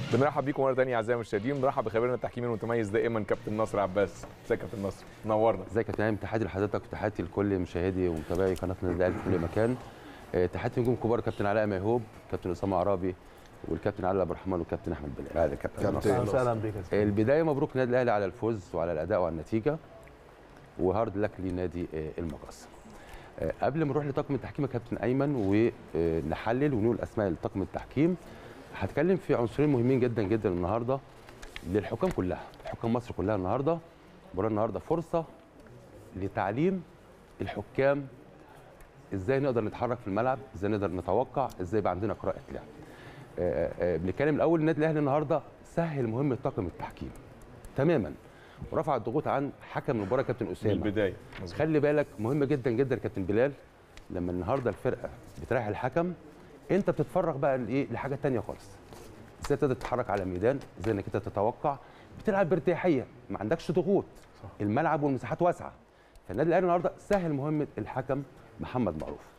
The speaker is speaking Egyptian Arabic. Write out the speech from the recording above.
بنرحب بيكم مره ثانيه اعزائي المشاهدين بنرحب بخبيرنا التحكيمي المتميز دائما كابتن نصر عباس ازيك يا كابتن نصر نورنا ازيك يا كابتن تحياتي لحضرتك وتحياتي لكل مشاهدي ومتابعي قناه النادي الاهلي في كل مكان آه، تحياتي نجوم كبار كابتن علاء ميهوب كابتن اسامه عرابي والكابتن علي عبد الرحمن والكابتن احمد بلال بعد كابتن نصر اهلا وسهلا بك يا سيدي. البدايه مبروك النادي الاهلي على الفوز وعلى الاداء وعلى النتيجه وهارد لك لنادي آه، المقص آه، قبل ما نروح لطاقم التحكيم يا كابتن ايمن ونحلل ونقول اسماء طاقم التحكيم هتكلم في عنصرين مهمين جدا جدا النهارده للحكام كلها حكام مصر كلها النهارده مباراه النهارده فرصه لتعليم الحكام ازاي نقدر نتحرك في الملعب ازاي نقدر نتوقع ازاي يبقى عندنا قراءه لعب آه، آه، بنتكلم الاول النادي الاهلي النهارده سهل مهمه طاقم التحكيم تماما ورفع الضغوط عن حكم المباراه كابتن من اسامه البدايه مظبوط. خلي بالك مهم جدا جدا يا كابتن بلال لما النهارده الفرقه بتريح الحكم انت بتتفرغ بقى لايه لحاجه تانية خالص ازاي تقدر تتحرك على الميدان ازاي انك انت تتوقع بتلعب بارتياحيه ما عندكش ضغوط الملعب والمساحات واسعه فالنادي الاهلي النهارده سهل مهمه الحكم محمد معروف